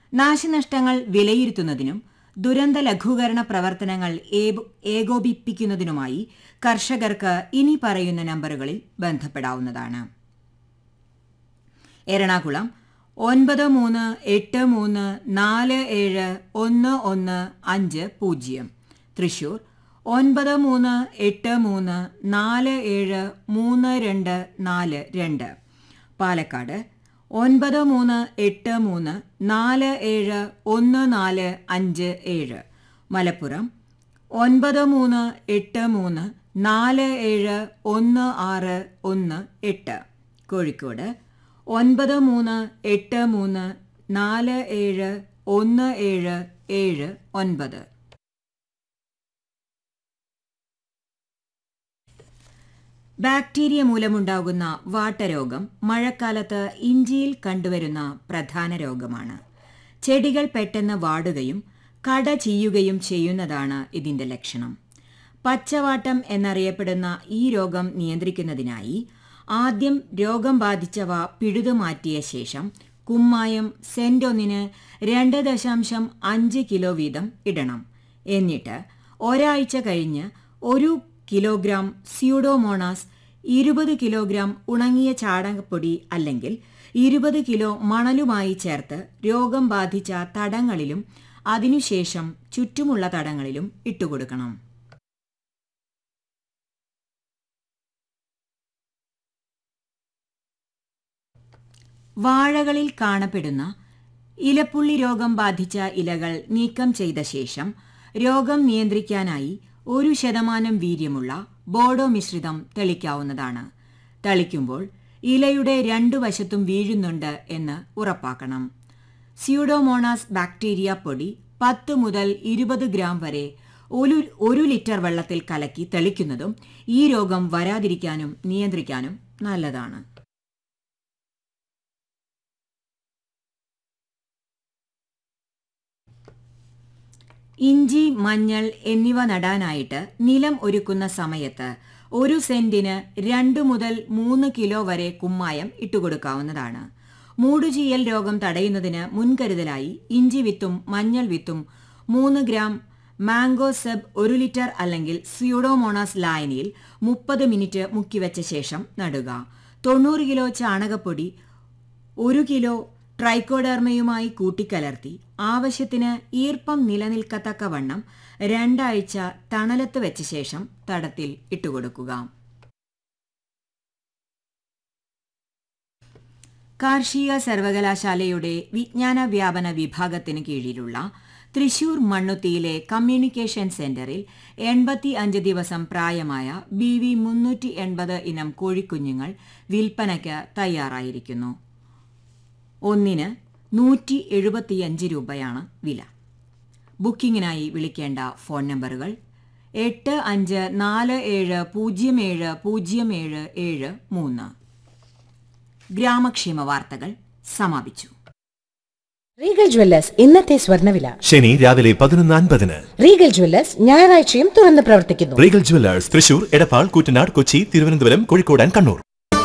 നാശനഷ്ടങ്ങൾ വിലയിരുത്തുന്നതിനും ദുരന്ത ലഘൂകരണ പ്രവർത്തനങ്ങൾ ഏബ- ഏകോപിപ്പിക്കുന്നതിനുമായി കർഷകർക്ക് ഇനി പറയുന്ന നമ്പറുകളിൽ ബന്ധപ്പെടാവുന്നതാണ് എറണാകുളം ഒൻപത് മൂന്ന് എട്ട് മൂന്ന് നാല് ഏഴ് ഒന്ന് ഒന്ന് അഞ്ച് പൂജ്യം തൃശൂർ ഒൻപത് മൂന്ന് എട്ട് മൂന്ന് നാല് ഏഴ് മൂന്ന് രണ്ട് നാല് രണ്ട് പാലക്കാട് ഒൻപത് മൂന്ന് എട്ട് മൂന്ന് നാല് ഏഴ് ഒന്ന് നാല് അഞ്ച് ഏഴ് മലപ്പുറം ഒൻപത് മൂന്ന് എട്ട് മൂന്ന് നാല് ഏഴ് ഒന്ന് ആറ് ഒന്ന് എട്ട് കോഴിക്കോട് ഒൻപത് മൂന്ന് എട്ട് മൂന്ന് നാല് ഏഴ് ഒന്ന് ഏഴ് ഏഴ് ഒൻപത് ബാക്ടീരിയ മൂലമുണ്ടാകുന്ന വാട്ടരോഗം മഴക്കാലത്ത് ഇഞ്ചിയിൽ കണ്ടുവരുന്ന പ്രധാന രോഗമാണ് ചെടികൾ പെട്ടെന്ന് വാടുകയും കട ചീയുകയും ചെയ്യുന്നതാണ് ഇതിന്റെ ലക്ഷണം പച്ചവാട്ടം എന്നറിയപ്പെടുന്ന ഈ രോഗം നിയന്ത്രിക്കുന്നതിനായി ആദ്യം രോഗം ബാധിച്ചവ പിഴുതുമാറ്റിയ ശേഷം കുമ്മായം സെന്റൊന്നിന് രണ്ട് ദശാംശം അഞ്ച് കിലോ വീതം ഇടണം എന്നിട്ട് ഒരാഴ്ച കഴിഞ്ഞ് ഒരു കിലോഗ്രാം സ്യൂഡോമോണാസ് ഇരുപത് കിലോഗ്രാം ഉണങ്ങിയ ചാണകപ്പൊടി അല്ലെങ്കിൽ ഇരുപത് കിലോ മണലുമായി ചേർത്ത് രോഗം ബാധിച്ച തടങ്ങളിലും അതിനുശേഷം ചുറ്റുമുള്ള തടങ്ങളിലും ഇട്ടുകൊടുക്കണം വാഴകളിൽ കാണപ്പെടുന്ന ഇലപ്പുള്ളി രോഗം ബാധിച്ച ഇലകൾ നീക്കം ചെയ്ത ശേഷം രോഗം നിയന്ത്രിക്കാനായി ഒരു ശതമാനം വീര്യമുള്ള ബോഡോ മിശ്രിതം തെളിക്കാവുന്നതാണ് തളിക്കുമ്പോൾ ഇലയുടെ രണ്ടു വശത്തും വീഴുന്നുണ്ട് എന്ന് ഉറപ്പാക്കണം സ്യൂഡോമോണാസ് ബാക്ടീരിയ പൊടി പത്ത് മുതൽ ഇരുപത് ഗ്രാം വരെ ഒരു ഒരു ലിറ്റർ വെള്ളത്തിൽ കലക്കി തെളിക്കുന്നതും ഈ രോഗം വരാതിരിക്കാനും നിയന്ത്രിക്കാനും നല്ലതാണ് ഇഞ്ചി മഞ്ഞൾ എന്നിവ നടാനായിട്ട് നിലം ഒരുക്കുന്ന സമയത്ത് ഒരു സെന്റിന് രണ്ട് മുതൽ മൂന്ന് കിലോ വരെ കുമ്മായം ഇട്ടുകൊടുക്കാവുന്നതാണ് മൂടുചീയൽ രോഗം തടയുന്നതിന് മുൻകരുതലായി ഇഞ്ചി വിത്തും മഞ്ഞൾ വിത്തും മൂന്ന് ഗ്രാം മാംഗോ സെബ് ഒരു ലിറ്റർ അല്ലെങ്കിൽ സ്യൂഡോമോണാസ് ലായനിയിൽ മുപ്പത് മിനിറ്റ് മുക്കിവെച്ച ശേഷം നടുക തൊണ്ണൂറ് കിലോ ചാണകപ്പൊടി ഒരു കിലോ ട്രൈക്കോഡെർമയുമായി കൂട്ടിക്കലർത്തി ആവശ്യത്തിന് ഈർപ്പം നിലനിൽക്കത്തക്കവണ്ണം രണ്ടാഴ്ച തണലത്ത് വെച്ച ശേഷം തടത്തിൽ ഇട്ടുകൊടുക്കുക കാർഷിക സർവകലാശാലയുടെ വിജ്ഞാന വ്യാപന വിഭാഗത്തിന് കീഴിലുള്ള തൃശൂർ മണ്ണുത്തിയിലെ കമ്മ്യൂണിക്കേഷൻ സെന്ററിൽ എൺപത്തി അഞ്ച് ദിവസം പ്രായമായ ബി വി മുന്നൂറ്റി എൺപത് ഇനം കോഴിക്കുഞ്ഞുങ്ങൾ വിൽപ്പനയ്ക്ക് തയ്യാറായിരിക്കുന്നു ഒന്നിന് നൂറ്റി എഴുപത്തിയഞ്ച് രൂപയാണ് വില ബുക്കിംഗിനായി വിളിക്കേണ്ട ഫോൺ നമ്പറുകൾ എട്ട് അഞ്ച് നാല് ഏഴ് പൂജ്യം ഏഴ് പൂജ്യം ഏഴ് ഏഴ് മൂന്ന് ഗ്രാമക്ഷേമ വാർത്തകൾ സമാപിച്ചു റീഗൽ ജ്വല്ലേഴ്സ് ഇന്നത്തെ സ്വർണ്ണവില ശനി രാവിലെ പതിനൊന്ന് അൻപതിന് റീഗൽ ജ്വല്ലേഴ്സ് ഞായറാഴ്ചയും തുറന്ന് പ്രവർത്തിക്കുന്നു Regal Jewellers Thrissur Edappal Koottanad Kochi Thiruvananthapuram Kozhikode and Kannur